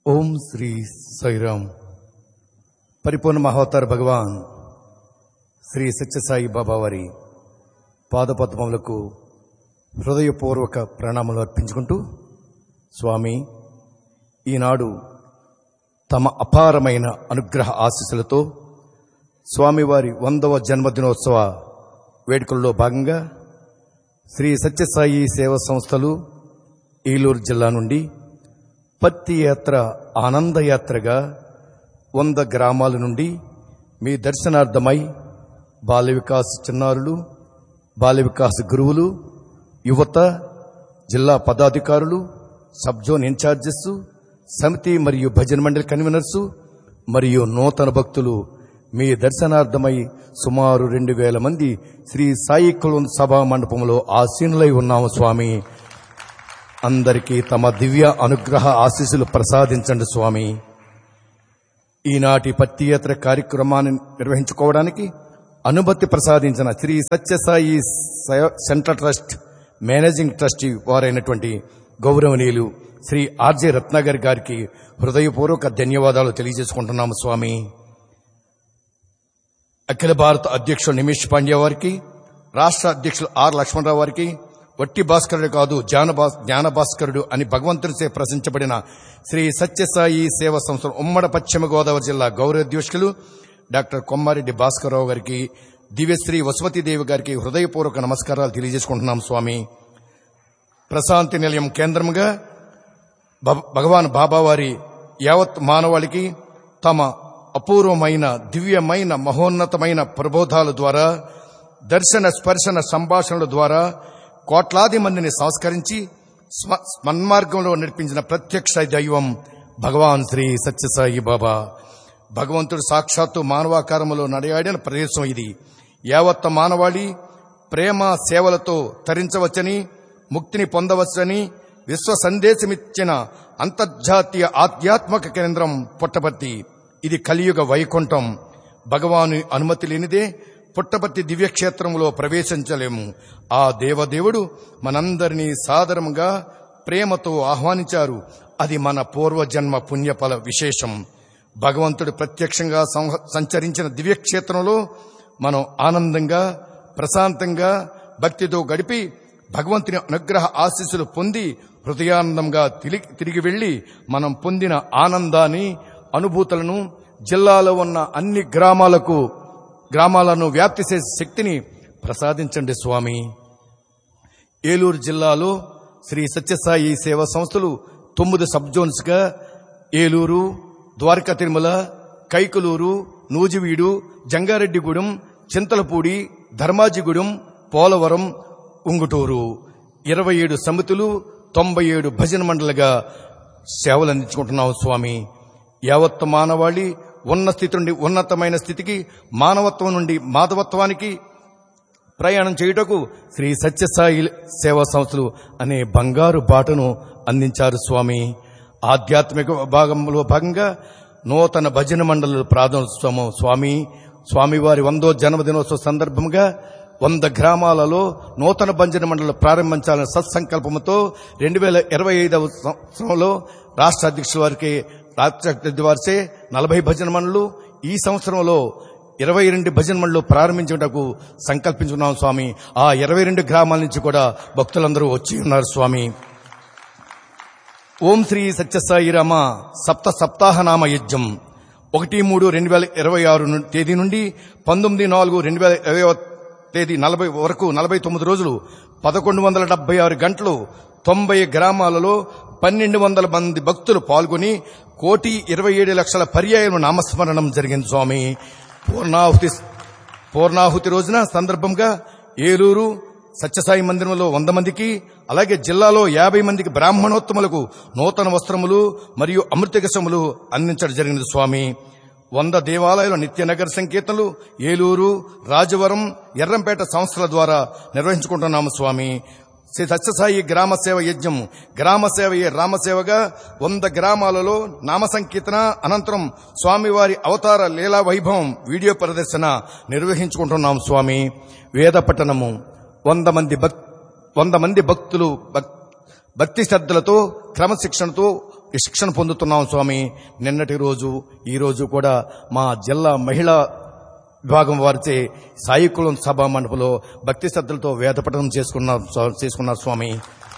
ఓం శ్రీ సాయిరామ్ పరిపూర్ణ మహోత్తర భగవాన్ శ్రీ సత్యసాయి బాబా వారి పాదపద్మములకు హృదయపూర్వక ప్రణామాలు అర్పించుకుంటూ స్వామి ఈనాడు తమ అపారమైన అనుగ్రహ ఆశీస్సులతో స్వామివారి వందవ జన్మదినోత్సవ వేడుకల్లో భాగంగా శ్రీ సత్యసాయి సేవా సంస్థలు ఏలూరు జిల్లా నుండి పత్తి యాత్ర ఆనందయాత్రగా వంద గ్రామాల నుండి మీ దర్శనార్థమై బాల వికాస్ చిన్నారులు బాల వికాస్ గురువులు యువత జిల్లా పదాధికారులు సబ్ జోన్ ఇన్ఛార్జెస్ సమితి మరియు భజన మండలి కన్వీనర్సు మరియు నూతన భక్తులు మీ దర్శనార్థమై సుమారు రెండు వేల మంది శ్రీ సాయి కులం సభా మండపంలో ఆసీనులై ఉన్నాము స్వామి అందరికీ తమ దివ్య అనుగ్రహ ఆశీస్సులు ప్రసాదించండి స్వామి ఈనాటి పత్తియాత్ర కార్యక్రమాన్ని నిర్వహించుకోవడానికి అనుమతి ప్రసాదించిన Shri Sathya Sai- central trust managing trustee వారైనటువంటి గౌరవనీయులు శ్రీ ఆర్జే రత్నాగర్ గారికి హృదయపూర్వక ధన్యవాదాలు తెలియజేసుకుంటున్నాము స్వామి అఖిల భారత అధ్యక్షుడు నిమిష్ పాండ్యా వారికి రాష్ట్ర అధ్యక్షులు ఆర్ లక్ష్మణరావు వారికి వట్టి భాస్కరుడు కాదు జ్ఞాన భాస్- జ్ఞాన భాస్కరుడు అని భగవంతునిచే ప్రశంసబడిన శ్రీ సత్యసాయి సేవా సంస్థ ఉమ్మడ పశ్చిమ గోదావరి జిల్లా గౌరవాధ్యక్షులు డాక్టర్ కొమ్మారెడ్డి భాస్కరరావు గారికి దివ్యశ్రీ వసుమతీదేవి గారికి హృదయపూర్వక నమస్కారాలు తెలియజేసుకుంటున్నాం స్వామి ప్రశాంతి నిలయం కేంద్రంగా భ- భగవాన్ బాబావారి యావత్ మానవాళికి తమ అపూర్వమైన దివ్యమైన మహోన్నతమైన ప్రబోధాల ద్వారా దర్శన స్పర్శన సంభాషణల ద్వారా కోట్లాది మందిని సంస్కరించి స్మ- సన్మార్గంలో నడిపించిన ప్రత్యక్ష దైవం భగవాన్ శ్రీ సత్యసాయి బాబా భగవంతుడు సాక్షాత్తు మానవాకారములో నడయాడిన ప్రదేశం ఇది యావత్త మానవాళి ప్రేమ సేవలతో తరించవచ్చని ముక్తిని పొందవచ్చని విశ్వ సందేశమిచ్చిన అంతర్జాతీయ ఆధ్యాత్మిక కేంద్రం పుట్టపర్తి ఇది కలియుగ వైకుంఠం భగవాను అనుమతి లేనిదే పుట్టపర్తి దివ్యక్షేత్రంలో ప్రవేశించలేము ఆ దేవదేవుడు మనందరినీ సాదరంగా ప్రేమతో ఆహ్వానించారు అది మన పూర్వజన్మ పుణ్యఫల విశేషం భగవంతుడు ప్రత్యక్షంగా సంహ- సంచరించిన దివ్యక్షేత్రంలో మనం ఆనందంగా ప్రశాంతంగా భక్తితో గడిపి భగవంతుని అనుగ్రహ ఆశీస్సులు పొంది హృదయానందంగా తిరిగి తిరిగి వెళ్లి మనం పొందిన ఆనందాన్ని అనుభూతులను జిల్లాలో ఉన్న అన్ని గ్రామాలకు గ్రామాలను వ్యాప్తి చేసే శక్తిని ప్రసాదించండి స్వామి ఏలూరు జిల్లాలో శ్రీ సత్యసాయి సేవా సంస్థలు తొమ్మిది సబ్ జోన్స్ గా ఏలూరు ద్వారకా తిరుమల కైకలూరు నూజివీడు జంగారెడ్డిగూడెం చింతలపూడి ధర్మాజిగూడెం పోలవరం ఉంగుటూరు ఇరవై ఏడు సమితులు తొంభై ఏడు భజన మండలిగా సేవలు అందించుకుంటున్నాం స్వామి యావత్ మానవాళి ఉన్న స్థితి నుండి ఉన్నతమైన స్థితికి మానవత్వం నుండి మాధవత్వానికి ప్రయాణం చేయుటకు శ్రీ సత్యసాయి సేవా సంస్థలు అనే బంగారు బాటను అందించారు స్వామి ఆధ్యాత్మిక భాగంలో భాగంగా నూతన భజన మండలి ప్రారంభోత్సవం స్వామి స్వామివారి వందో జన్మదినోత్సవ సందర్భంగా వంద గ్రామాలలో నూతన భజన మండలి ప్రారంభించాలనే సత్సంకల్పంతో రెండు వేల ఇరవై ఐదవ సంవత్సరంలో రాష్ట్ర అధ్యక్షుల వారికి రాష్ట్ర అధ్యక్షుల వారిచే నలభై భజన మండలు ఈ సంవత్సరంలో ఇరవై రెండు భజన మండలు ప్రారంభించుటకు సంకల్పించుకున్నాం స్వామి ఆ ఇరవై రెండు గ్రామాల నుంచి కూడా భక్తులందరూ వచ్చి ఉన్నారు స్వామి ఓం శ్రీ సత్యసాయి రామ సప్త సప్తాహనామ యజ్ఞం ఒకటి మూడు రెండు వేల ఇరవై ఆరు ను- తేదీ నుండి పంతొమ్మిది నాలుగు రెండు వేల ఇరవై తేదీ నలభై వరకు నలభై తొమ్మిది రోజులు పదకొండు వందల డెబ్బై ఆరు గంటలు తొంభై గ్రామాలలో పన్నెండు వందల మంది భక్తులు పాల్గొని కోటి ఇరవై ఏడు లక్షల పర్యాయం నామస్మరణం జరిగింది స్వామి పూర్ణాహుతి పూర్ణాహుతి రోజున సందర్భంగా ఏలూరు సత్యసాయి మందిరంలో వంద మందికి అలాగే జిల్లాలో యాభై మందికి బ్రాహ్మణోత్తములకు నూతన వస్త్రములు మరియు అమృతకసములు అందించడం జరిగినది స్వామి వంద దేవాలయాల నిత్య నగర సంకీర్తనలు ఏలూరు రాజవరం ఎర్రంపేట సంస్థల ద్వారా నిర్వహించుకుంటున్నాము స్వామి శ్రీ సత్యసాయి గ్రామ సేవ యజ్ఞం గ్రామ సేవయే రామసేవగా వంద గ్రామాలలో నామ సంకీర్తన అనంతరం స్వామివారి అవతార లీలా వైభవం వీడియో ప్రదర్శన నిర్వహించుకుంటున్నాం స్వామి వేద పఠనము వంద మంది భక్ వంద మంది భక్తులు భక్- భక్తి శ్రద్ధలతో క్రమశిక్షణతో శిక్షణ పొందుతున్నాం స్వామి నిన్నటి రోజు ఈ రోజు కూడా మా జిల్లా మహిళా విభాగం వారిచే సాయికులం సభా మండపంలో భక్తి శ్రద్ధలతో వేదపఠనం చేసుకున్నారు స్వా- చేసుకున్నారు స్వామి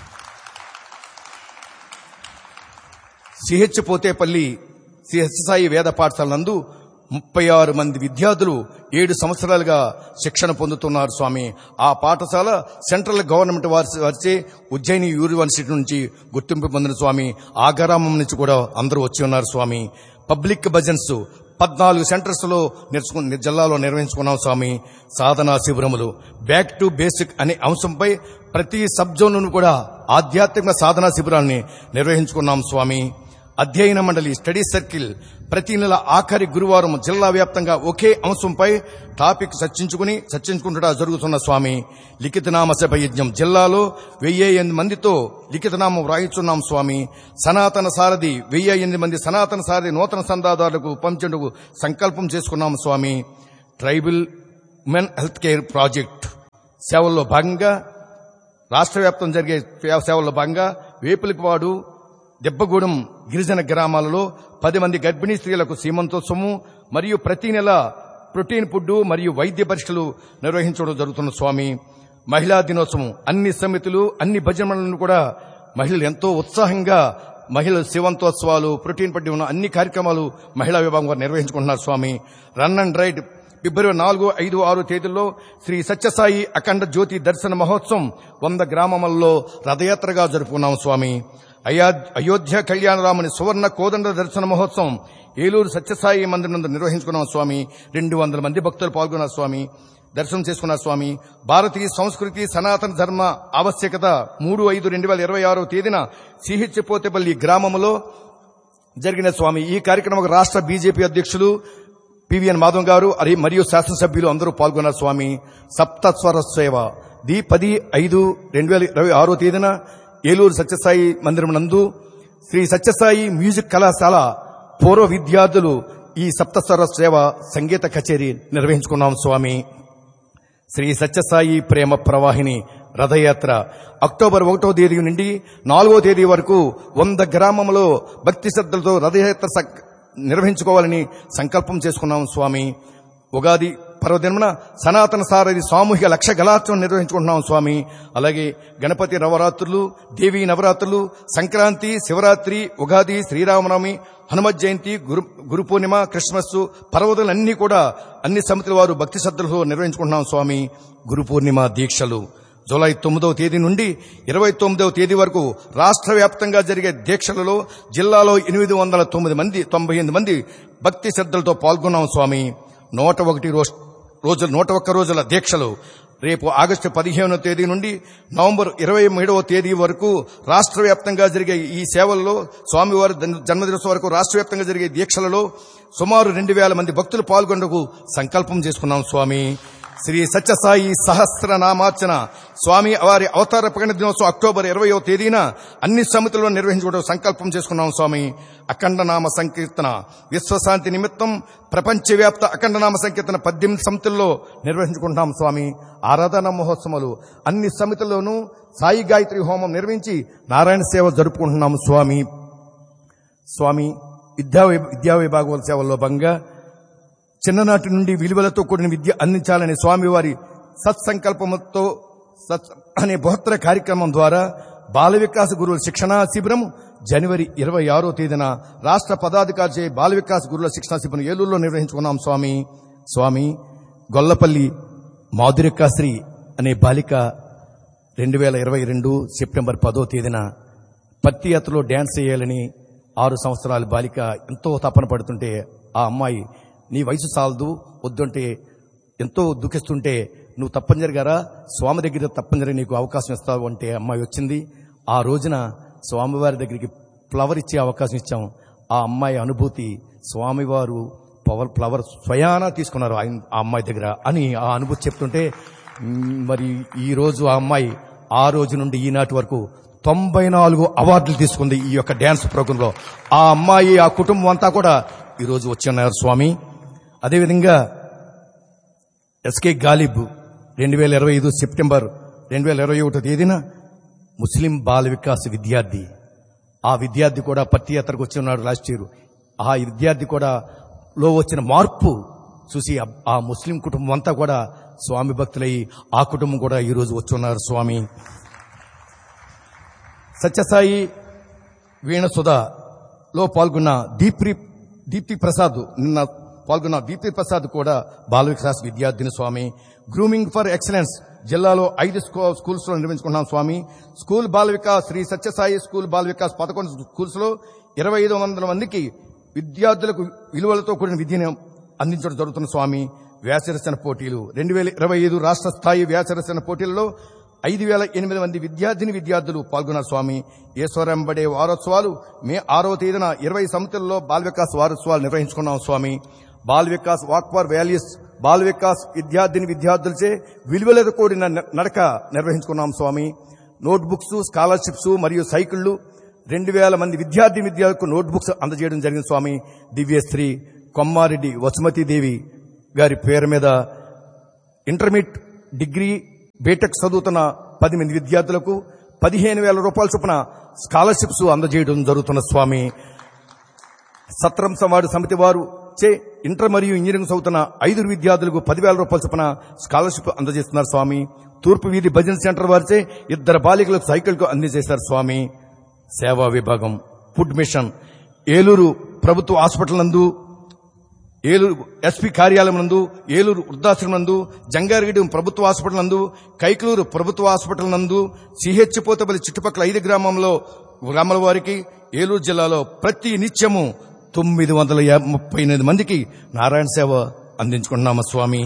సిహెచ్ పోతేపల్లి సిహెచ్ సాయి వేద పాఠశాల నందు ముప్పై ఆరు మంది విద్యార్థులు ఏడు సంవత్సరాలుగా శిక్షణ పొందుతున్నారు స్వామి ఆ పాఠశాల సెంట్రల్ గవర్నమెంట్ వారి వారిచే ఉజ్జయిని యూనివర్సిటీ నుంచి గుర్తింపు పొందిన స్వామి ఆ గ్రామం నుంచి కూడా అందరూ వచ్చి ఉన్నారు స్వామి పబ్లిక్ భజన్స్ పద్నాలుగు సెంటర్స్ లో నేర్చుకు జిల్లాలో నిర్వహించుకున్నాం స్వామి సాధనా శిబిరములు బ్యాక్ టు బేసిక్ అనే అంశంపై ప్రతి సబ్ జోన్ కూడా ఆధ్యాత్మిక సాధనా శిబిరాన్ని నిర్వహించుకున్నాం స్వామి అధ్యయన మండలి స్టడీ సర్కిల్ ప్రతి నెల ఆఖరి గురువారం జిల్లా వ్యాప్తంగా ఒకే అంశంపై టాపిక్ చర్చించుకుని చర్చించుకుంటా జరుగుతున్న స్వామి లిఖితనామ సభ యజ్ఞం జిల్లాలో వెయ్యి ఎనిమిది మందితో లిఖితనామం వ్రాయిస్తున్నాం స్వామి సనాతన సారథి వెయ్యి ఎనిమిది మంది సనాతన సారథి నూతన సందాదారులకు పంచేందుకు సంకల్పం చేసుకున్నాం Swami tribal women health care project సేవల్లో భాగంగా రాష్ట్ర వ్యాప్తం జరిగే సేవల్లో భాగంగా వేపులకివాడు దెబ్బగూడెం గిరిజన గ్రామాలలో పది మంది గర్భిణీ స్త్రీలకు సీమంతోత్సవము మరియు ప్రతి నెల ప్రోటీన్ ఫుడ్ మరియు వైద్య పరీక్షలు నిర్వహించడం జరుగుతున్న స్వామి మహిళా దినోత్సవం అన్ని సమితులు అన్ని భజనలను కూడా మహిళలు ఎంతో ఉత్సాహంగా మహిళలు శివంతోత్సవాలు ప్రోటీన్ పట్టి ఉన్న అన్ని కార్యక్రమాలు మహిళా విభాగం వారు నిర్వహించుకుంటున్నారు స్వామి రన్ అండ్ రైడ్ ఫిబ్రవరి నాలుగు ఐదు ఆరు తేదీల్లో శ్రీ సత్యసాయి అఖండ జ్యోతి దర్శన మహోత్సవం వంద గ్రామములలో రథయాత్రగా జరుపుకున్నాం స్వామి అయా- అయోధ్య కళ్యాణరాముని సువర్ణ కోదండ దర్శన మహోత్సవం ఏలూరు సత్యసాయి మందిరం నందు నిర్వహించుకున్నాం స్వామి రెండు వందల మంది భక్తులు పాల్గొన్నారు స్వామి దర్శనం చేసుకున్నారు స్వామి భారతీయ సంస్కృతి సనాతన ధర్మ ఆవశ్యకత మూడు ఐదు రెండు వేల ఇరవై ఆరో తేదీన సిహిచ్చిపోతేపల్లి గ్రామంలో జరిగిన స్వామి ఈ కార్యక్రమం రాష్ట్ర బీజేపీ అధ్యక్షులు పివిఎన్ మాధవ్ గారు అరి- మరియు శాసనసభ్యులు అందరూ పాల్గొన్నారు స్వామి సప్తస్వర సేవ ది పది ఐదు రెండు వేల ఇరవై ఆరో తేదీన ఏలూరు సత్యసాయి మందిరం నందు శ్రీ సత్యసాయి మ్యూజిక్ కళాశాల పూర్వ విద్యార్థులు ఈ సప్తస్వర సేవ సంగీత కచేరీ నిర్వహించుకున్నాం స్వామి శ్రీ సత్యసాయి ప్రేమ ప్రవాహిని రథయాత్ర అక్టోబర్ ఒకటో తేదీ నుండి నాలుగో తేదీ వరకు వంద గ్రామంలో భక్తి శ్రద్ధలతో రథయాత్ర సక్- నిర్వహించుకోవాలని సంకల్పం చేసుకున్నాం స్వామి ఉగాది పర్వదినమున సనాతన సారథి సామూహిక లక్ష గలాత్వం నిర్వహించుకుంటున్నాం స్వామి అలాగే గణపతి నవరాత్రులు దేవీ నవరాత్రులు సంక్రాంతి శివరాత్రి ఉగాది శ్రీరామనవమి హనుమత్ జయంతి గురు గురు పూర్ణిమ క్రిస్మస్ పర్వతాలన్నీ కూడా అన్ని సమితుల వారు భక్తి శ్రద్ధలతో నిర్వహించుకుంటున్నాం స్వామి గురు పూర్ణిమ దీక్షలు జూలై తొమ్మిదవ తేదీ నుండి ఇరవై తొమ్మిదవ తేదీ వరకు రాష్ట్ర వ్యాప్తంగా జరిగే దీక్షలలో జిల్లాలో ఎనిమిది వందల తొమ్మిది మంది తొంభై ఎనిమిది మంది భక్తి శ్రద్ధలతో పాల్గొన్నాం స్వామి నూట ఒకటి రోజు రోజుల నూట ఒక్క రోజుల దీక్షలు రేపు ఆగస్టు పదిహేనవ తేదీ నుండి నవంబర్ ఇరవై మూడవ తేదీ వరకు రాష్ట్ర వ్యాప్తంగా జరిగే ఈ సేవల్లో స్వామివారి జన్- జన్మదినోత్సవం వరకు రాష్ట్ర వ్యాప్తంగా జరిగే దీక్షలలో సుమారు రెండు వేల మంది భక్తులు పాల్గొండకు సంకల్పం చేసుకున్నాం స్వామి శ్రీ సత్యసాయి సహస్ర నామార్చన స్వామి వారి అవతార ప్రకటన దినోత్సవం అక్టోబర్ ఇరవయో తేదీన అన్ని సమితుల్లో నిర్వహించుకోవడం సంకల్పం చేసుకున్నాం స్వామి అఖండ నామ సంకీర్తన విశ్వశాంతి నిమిత్తం ప్రపంచవ్యాప్త అఖండ నామ సంకీర్తన పద్దెనిమిది సమితుల్లో నిర్వహించుకుంటాం స్వామి ఆరాధన మహోత్సవాలు అన్ని సమితుల్లోనూ సాయి గాయత్రి హోమం నిర్వహించి నారాయణ సేవ జరుపుకుంటున్నాము స్వామి స్వామి విద్యా విద్యా విభాగం సేవల్లో భాగంగా చిన్ననాటి నుండి విలువలతో కూడిన విద్య అందించాలని స్వామివారి సత్సంకల్పంతో సత్ అనే బృహత్తర కార్యక్రమం ద్వారా బాల వికాస గురువుల శిక్షణా శిబిరం జనవరి ఇరవై ఆరో తేదీన రాష్ట్ర పదాధికారి చే బాల వికాస్ గురువుల శిక్షణా శిబిరం ఏలూరులో నిర్వహించుకున్నాం స్వామి స్వామి గొల్లపల్లి మాధురికాశ్రీ అనే బాలిక రెండు వేల ఇరవై రెండు సెప్టెంబర్ పదో తేదీన పత్తి యాత్రలో డ్యాన్స్ చేయాలని ఆరు సంవత్సరాల బాలిక ఎంతో తపన పడుతుంటే ఆ అమ్మాయి నీ వయసు సాలదు వద్దంటే ఎంతో దుఃఖిస్తుంటే నువ్వు తప్పనిసరిగారా స్వామి దగ్గర తప్పనిసరి నీకు అవకాశం ఇస్తావు అంటే అమ్మాయి వచ్చింది ఆ రోజున స్వామివారి దగ్గరికి ఫ్లవర్ ఇచ్చే అవకాశం ఇచ్చాం ఆ అమ్మాయి అనుభూతి స్వామివారు పవర్ ఫ్లవర్ స్వయానా తీసుకున్నారు ఆయన ఆ అమ్మాయి దగ్గర అని ఆ అనుభూతి చెప్తుంటే మ్, మరి ఈ రోజు ఆ అమ్మాయి ఆ రోజు నుండి ఈనాటి వరకు తొంభై నాలుగు అవార్డులు తీసుకుంది ఈ యొక్క డ్యాన్స్ ప్రోగ్రాంలో ఆ అమ్మాయి ఆ కుటుంబం అంతా కూడా ఈ రోజు వచ్చి ఉన్నారు స్వామి అదేవిధంగా ఎస్కే గాలిబ్ రెండు వేల ఇరవై ఐదు సెప్టెంబర్ రెండు వేల ఇరవై ఒకటో తేదీన ముస్లిం బాల వికాస్ విద్యార్థి ఆ విద్యార్థి కూడా పత్తి యాత్రకు వచ్చి ఉన్నాడు లాస్ట్ ఇయర్ ఆ విద్యార్థి కూడా లో వచ్చిన మార్పు చూసి ఆ- ఆ ముస్లిం కుటుంబం అంతా కూడా స్వామి భక్తులై ఆ కుటుంబం కూడా ఈ రోజు వచ్చి ఉన్నారు స్వామి సత్యసాయి వీణ సుధలో పాల్గొన్న దీప్తి దీప్తి ప్రసాద్ నిన్న పాల్గొన్న దీప్తి ప్రసాద్ కూడా బాల వికాస్ విద్యార్థిని స్వామి గ్రూమింగ్ ఫర్ ఎక్సలెన్స్ జిల్లాలో ఐదు స్కూ- స్కూల్స్ లో నిర్మించుకున్నాం స్వామి స్కూల్ బాల వికాస్ శ్రీ సత్యసాయి స్కూల్ బాల వికాస్ పదకొండు స్కూల్స్ లో ఇరవై ఐదు వందల మందికి విద్యార్థులకు విలువలతో కూడిన విద్యను అందించడం జరుగుతున్న స్వామి వ్యాసరచన పోటీలు రెండు వేల ఇరవై ఐదు రాష్ట్ర స్థాయి వ్యాసరచన పోటీలలో ఐదు వేల ఎనిమిది మంది విద్యార్థిని విద్యార్థులు పాల్గొన్నారు స్వామి ఈశ్వరంబడే వారోత్సవాలు మే ఆరవ తేదీన ఇరవై సమితుల్లో బాల్ వికాస్ వారోత్సవాలు నిర్వహించుకున్నాం Swami Bal Vikas walk for values Bal Vikas విద్యార్థిని విద్యార్థులచే విలువలతో కూడిన న- నడక నిర్వహించుకున్నాం స్వామి నోట్ బుక్స్ స్కాలర్షిప్స్ మరియు సైకిళ్లు రెండు వేల మంది విద్యార్థి విద్యార్థులకు నోట్ బుక్స్ అందజేయడం జరిగింది స్వామి దివ్యశ్రీ కొమ్మారెడ్డి వసుమతీదేవి గారి పేరు మీద ఇంటర్మీడియట్ డిగ్రీ బీటెక్ చదువుతున్న పది మంది విద్యార్థులకు పదిహేను వేల రూపాయల చొప్పున స్కాలర్షిప్స్ అందజేయడం జరుగుతున్న స్వామి సత్రం సమాడు సమితి వారు చే ఇంటర్ మరియు ఇంజనీరింగ్ చదువుతున్న ఐదుగురు విద్యార్థులకు పదివేల రూపాయల చొప్పున స్కాలర్షిప్ అందజేస్తున్నారు స్వామి తూర్పు వీధి భజన సెంటర్ వారిచే ఇద్దరు బాలికలకు సైకిల్కు అందజేశారు స్వామి సేవా విభాగం ఫుడ్ మిషన్ ఏలూరు ప్రభుత్వ హాస్పిటల్ నందు ఏలూరు ఎస్పీ కార్యాలయం నందు ఏలూరు వృద్ధాశ్రమం నందు జంగారెడ్డి ప్రభుత్వ హాస్పిటల్ నందు కైకలూరు ప్రభుత్వ హాస్పిటల్ నందు సిహెచ్ పోతపల్లి చుట్టుపక్కల ఐదు గ్రామంలో గ్రామాల వారికి ఏలూరు జిల్లాలో ప్రతి నిత్యము తొమ్మిది వందల యా- ముప్పై ఎనిమిది మందికి నారాయణ సేవ అందించుకుంటున్నాము స్వామి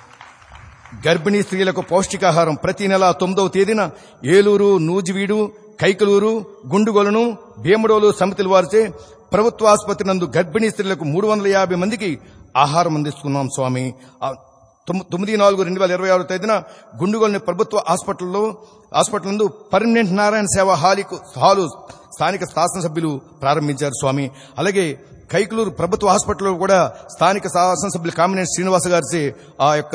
గర్భిణీ స్త్రీలకు పౌష్టికాహారం ప్రతి నెల తొమ్మిదవ తేదీన ఏలూరు నూజివీడు కైకలూరు గుండుగోలను భీమడోలు సమితుల వారిచే ప్రభుత్వ ఆసుపత్రి నందు గర్భిణీ స్త్రీలకు మూడు వందల యాభై మందికి ఆహారం అందిస్తున్నాం స్వామి ఆ తొమ్- తొమ్మిది నాలుగు రెండు వేల ఇరవై ఆరు తేదీన గుండుగోలని ప్రభుత్వ హాస్పిటల్లో హాస్పిటల్ నందు పర్మనెంట్ నారాయణ సేవ హాలికు హాలు స్థానిక శాసనసభ్యులు ప్రారంభించారు స్వామి అలాగే కైకలూరు ప్రభుత్వ హాస్పిటల్లో కూడా స్థానిక శాసనసభ్యులు కామినేని శ్రీనివాస గారి ఆ యొక్క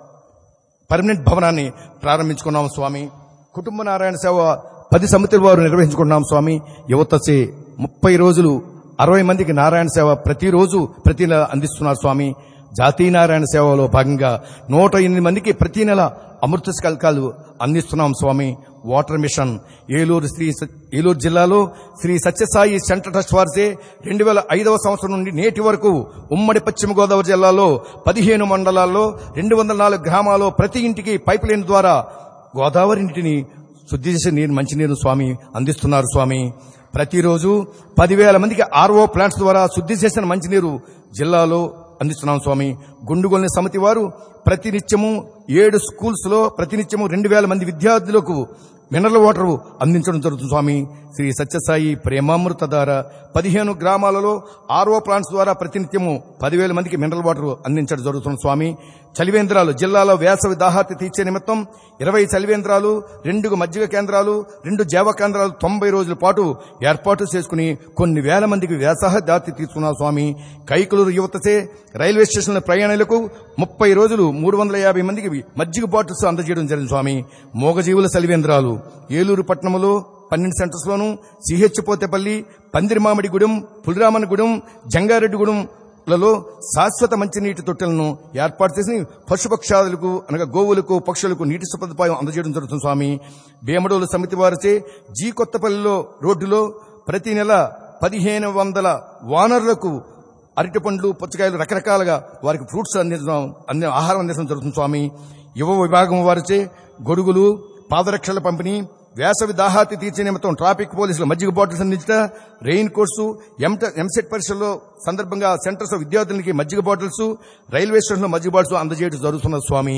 పర్మనెంట్ భవనాన్ని ప్రారంభించుకున్నాం స్వామి కుటుంబ నారాయణ సేవ పది సమితుల వారు నిర్వహించుకున్నాం స్వామి యువతచే ముప్పై రోజులు అరవై మందికి నారాయణ సేవ ప్రతిరోజు ప్రతి నెల అందిస్తున్నారు స్వామి జాతీయ నారాయణ సేవలో భాగంగా నూట ఎనిమిది మందికి ప్రతి నెల అమృత కల్కాలు అందిస్తున్నాం స్వామి వాటర్ మిషన్ ఏలూరు శ్రీ స- ఏలూరు జిల్లాలో శ్రీ సత్యసాయి సెంటర్ ట్రస్ట్ వారిచే రెండు వేల ఐదవ సంవత్సరం నుండి నేటి వరకు ఉమ్మడి పశ్చిమ గోదావరి జిల్లాలో పదిహేను మండలాల్లో రెండు వందల నాలుగు గ్రామాల్లో ప్రతి ఇంటికి పైప్ లైన్ ద్వారా గోదావరి నీటిని శుద్ధి చేసే నీరు మంచినీరు స్వామి అందిస్తున్నారు స్వామి ప్రతిరోజు పదివేల మందికి ఆర్ఓ ప్లాంట్స్ ద్వారా శుద్ధి చేసిన మంచినీరు జిల్లాలో అందిస్తున్నాం స్వామి గుండుగొల్ని సమితి వారు ప్రతినిత్యము ఏడు స్కూల్స్ లో ప్రతినిత్యము రెండు వేల మంది విద్యార్థులకు మినరల్ వాటర్ అందించడం జరుగుతుంది స్వామి శ్రీ సత్యసాయి ప్రేమామృత ద్వారా పదిహేను గ్రామాలలో ఆర్ఓ ప్లాంట్స్ ద్వారా ప్రతినిత్యము పదివేల మందికి మినరల్ వాటర్ అందించడం జరుగుతుంది స్వామి చలివేంద్రాలు జిల్లాలో వేసవి దాహార్తి తీర్చే నిమిత్తం ఇరవై చలివేంద్రాలు రెండు మజ్జిగ కేంద్రాలు రెండు జీవ కేంద్రాలు తొంభై రోజుల పాటు ఏర్పాటు చేసుకుని కొన్ని వేల మందికి వేసవ దార్తి తీసుకున్నారు స్వామి కైకలూరు యువతచే రైల్వే స్టేషన్ల ప్రయాణికులకు ముప్పై రోజులు మూడు వందల యాభై మందికి మజ్జిగ బాటిల్స్ అందజేయడం జరిగింది స్వామి మోగజీవుల చలివేంద్రాలు ఏలూరు పట్టణంలో పన్నెండు సెంటర్స్ లోను సిహెచ్ పోతేపల్లి పందిరిమామిడిగూడెం పులిరామనగూడెం జంగారెడ్డిగూడెం లలో శాశ్వత మంచినీటి తొట్టెలను ఏర్పాటు చేసి పశుపక్షాదులకు అనగా గోవులకు పక్షులకు నీటి సదుపాయం అందజేయడం జరుగుతుంది స్వామి భీమడోలు సమితి వారిచే జీ కొత్తపల్లిలో రోడ్డులో ప్రతి నెల పదిహేను వందల వానరులకు అరటి పండ్లు పుచ్చకాయలు రకరకాలుగా వారికి ఫ్రూట్స్ అందించడం అన్ని ఆహారం అందించడం జరుగుతుంది స్వామి యువ విభాగం వారిచే గొడుగులు పాదరక్షల పంపిణీ వేసవి దాహాతి తీర్చే నిమిత్తం ట్రాఫిక్ పోలీసులు మజ్జిగ బాటిల్స్ అందించట రెయిన్ కోర్సు ఎంట- ఎంసెట్ పరీక్షల్లో సందర్భంగా సెంటర్స్ విద్యార్థులకి మజ్జిగ బాటిల్స్ రైల్వే స్టేషన్లో మజ్జిగ బాటిల్స్ అందజేయడం జరుగుతున్నది స్వామి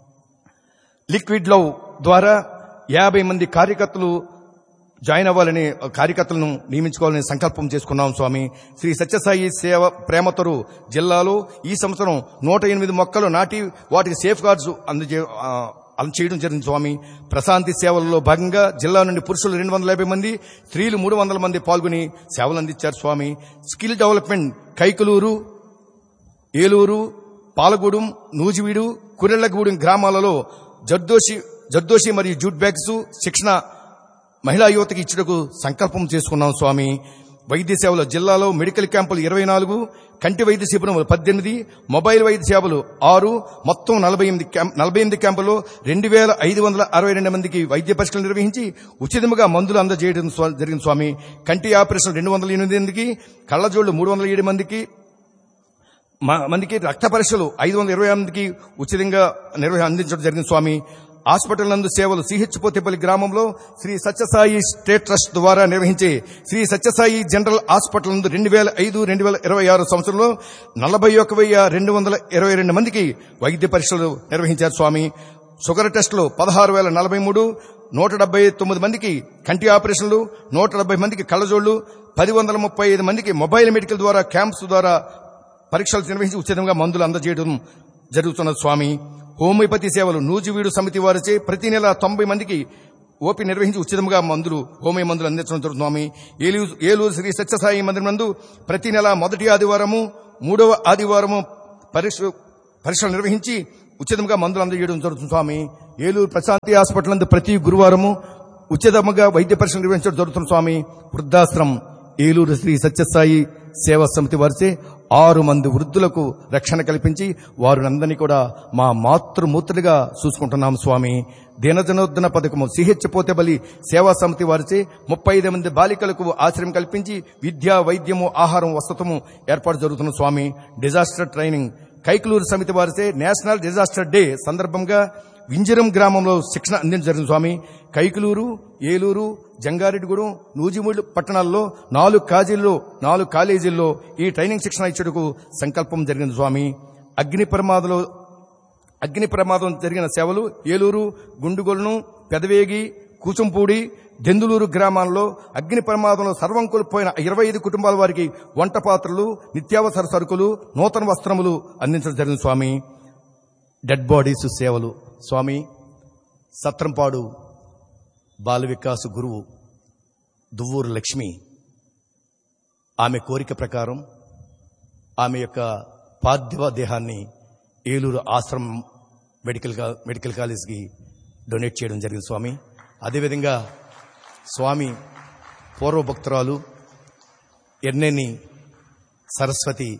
లిక్విడ్ లవ్ ద్వారా యాభై మంది కార్యకర్తలు జాయిన్ అవ్వాలని కార్యకర్తలను నియమించుకోవాలని సంకల్పం చేసుకున్నాం స్వామి శ్రీ సత్యసాయి సేవ ప్రేమతరు జిల్లాలో ఈ సంవత్సరం నూట ఎనిమిది మొక్కలు నాటి వాటికి సేఫ్ గార్డ్స్ అందజే ఆ, అందచేయడం జరిగింది స్వామి ప్రశాంతి సేవలలో భాగంగా జిల్లా నుండి పురుషులు రెండు వందల యాభై మంది స్త్రీలు మూడు వందల మంది పాల్గొని సేవలు అందించారు స్వామి స్కిల్ డెవలప్మెంట్ కైకలూరు ఏలూరు పాలగూడెం నూజివీడు కురెళ్లగూడెం గ్రామాలలో జర్దోషి జర్దోషి మరియు జూట్ బ్యాగ్స్ శిక్షణ మహిళా యువతకి ఇచ్చుటకు సంకల్పం చేసుకున్నాం స్వామి వైద్య సేవలు జిల్లాలో మెడికల్ క్యాంపులు ఇరవై నాలుగు కంటి వైద్య శిబిరములు పద్దెనిమిది మొబైల్ వైద్య సేవలు ఆరు మొత్తం నలభై ఎనిమిది క్యాంప్ నలభై ఎనిమిది క్యాంపుల్లో రెండు వేల ఐదు వందల అరవై రెండు మందికి వైద్య పరీక్షలు నిర్వహించి ఉచితముగా మందులు అందజేయడం స్వా- జరిగింది స్వామి కంటి ఆపరేషన్ రెండు వందల ఎనిమిది మందికి కళ్ళజోళ్లు మూడు వందల ఏడు మందికి మ- మందికి రక్త పరీక్షలు ఐదు వందల ఇరవై మందికి ఉచితంగా నిర్వహణ అందించడం జరిగింది స్వామి హాస్పిటల్ నందు సేవలు సిహెచ్ పోతేపల్లి గ్రామంలో శ్రీ సత్యసాయి స్టేట్ ట్రస్ట్ ద్వారా నిర్వహించే శ్రీ సత్యసాయి జనరల్ హాస్పిటల్ నందు రెండు వేల ఐదు రెండు వేల ఇరవై ఆరు సంవత్సరంలో నలభై ఒక వెయ్యి రెండు వందల ఇరవై రెండు మందికి వైద్య పరీక్షలు నిర్వహించారు స్వామి షుగర్ టెస్టులు పదహారు వేల నలభై మూడు నూట డెబ్బై తొమ్మిది మందికి కంటి ఆపరేషన్లు నూట డెబ్బై మందికి కళ్ళజోళ్లు పది వందల ముప్పై ఐదు మందికి మొబైల్ మెడికల్ ద్వారా క్యాంప్స్ ద్వారా పరీక్షలు నిర్వహించి ఉచితంగా మందులు అందజేయడం జరుగుతున్న స్వామి హోమియోపతి సేవలు నూజివీడు సమితి వారిచే ప్రతి నెల తొంభై మందికి ఓపీ నిర్వహించి ఉచితంగా మందులు హోమియో మందులు అందించడం జరుగుతుంది స్వామి ఏలూరు ఏలూరు శ్రీ సత్యసాయి మందిరం నందు ప్రతి నెల మొదటి ఆదివారము మూడవ ఆదివారము పరీక్ష పరీక్షలు నిర్వహించి ఉచితంగా మందులు అందజేయడం జరుగుతుంది స్వామి ఏలూరు ప్రశాంతి హాస్పిటల్ నందు ప్రతి గురువారము ఉచితంగా వైద్య పరీక్షలు నిర్వహించడం జరుగుతుంది స్వామి వృద్ధాశ్రమం ఏలూరు శ్రీ సత్యసాయి సేవా సమితి వారిచే ఆరు మంది వృద్ధులకు రక్షణ కల్పించి వారినందరినీ కూడా మా మాతృమూర్తులుగా చూసుకుంటున్నాం స్వామి దినజనోద్దన పథకము సిహెచ్ పోతేబలి సేవా సమితి వారిచే ముప్పై ఐదు మంది బాలికలకు ఆశ్రయం కల్పించి విద్య వైద్యము ఆహారం వసతము ఏర్పాటు జరుగుతున్న స్వామి డిజాస్టర్ ట్రైనింగ్ కైకలూరు సమితి వారిచే నేషనల్ డిజాస్టర్ డే సందర్భంగా వింజరం గ్రామంలో శిక్షణ అందించడం జరిగింది స్వామి కైకులూరు ఏలూరు జంగారెడ్డిగూడెం నూజిమూడు పట్టణాల్లో నాలుగు కాలేజీల్లో నాలుగు కాలేజీల్లో ఈ ట్రైనింగ్ శిక్షణ ఇచ్చేందుకు సంకల్పం జరిగింది స్వామి అగ్ని ప్రమాదంలో అగ్ని ప్రమాదం జరిగిన సేవలు ఏలూరు గుండుగొలను పెదవేగి కూచంపూడి దెందులూరు గ్రామాల్లో అగ్ని ప్రమాదంలో సర్వం కోల్పోయిన ఇరవై ఐదు కుటుంబాల వారికి వంట పాత్రలు నిత్యావసర సరుకులు నూతన వస్త్రములు అందించడం జరిగింది స్వామి డెడ్ బాడీస్ సేవలు స్వామి సత్రంపాడు బాల వికాస్ గురువు దువ్వూరు లక్ష్మి ఆమె కోరిక ప్రకారం ఆమె యొక్క పార్థివ దేహాన్ని ఏలూరు ఆశ్రమం మెడికల్ కా- మెడికల్ కాలేజ్కి డొనేట్ చేయడం జరిగింది స్వామి అదేవిధంగా స్వామి పూర్వభక్తురాలు ఎర్నేని సరస్వతి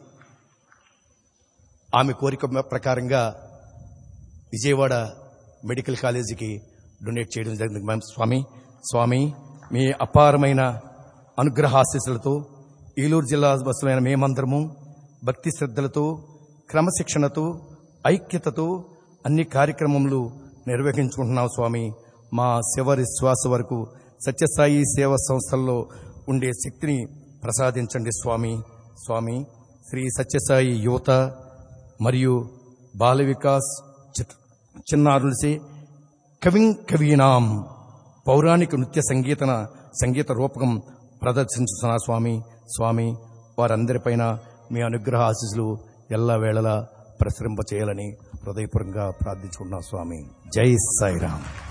ఆమె కోరిక ప్రకారంగా విజయవాడ మెడికల్ కాలేజీకి డొనేట్ చేయడం జరిగింది మ్యామ్ స్వామి స్వామి మీ అపారమైన అనుగ్రహాశీస్సులతో ఏలూరు జిల్లా బస్సులైన మేమందరము భక్తి శ్రద్ధలతో క్రమశిక్షణతో ఐక్యతతో అన్ని కార్యక్రమములు నిర్వహించుకుంటున్నాం స్వామి మా శివరి శ్వాస వరకు సత్యసాయి సేవా సంస్థల్లో ఉండే శక్తిని ప్రసాదించండి స్వామి స్వామి శ్రీ సత్యసాయి యువత మరియు బాల వికాస్ చిత్- చిన్నారులసే కవిం కవీనాం పౌరాణిక నృత్య సంగీతన సంగీత రూపకం ప్రదర్శించుతున్న స్వామి స్వామి వారందరిపైన మీ అనుగ్రహ ఆశీస్సులు ఎల్ల వేళలా ప్రసరింప చేయాలని హృదయపూర్వకంగా ప్రార్థించుకుంటున్నాం స్వామి జై సాయిరామ్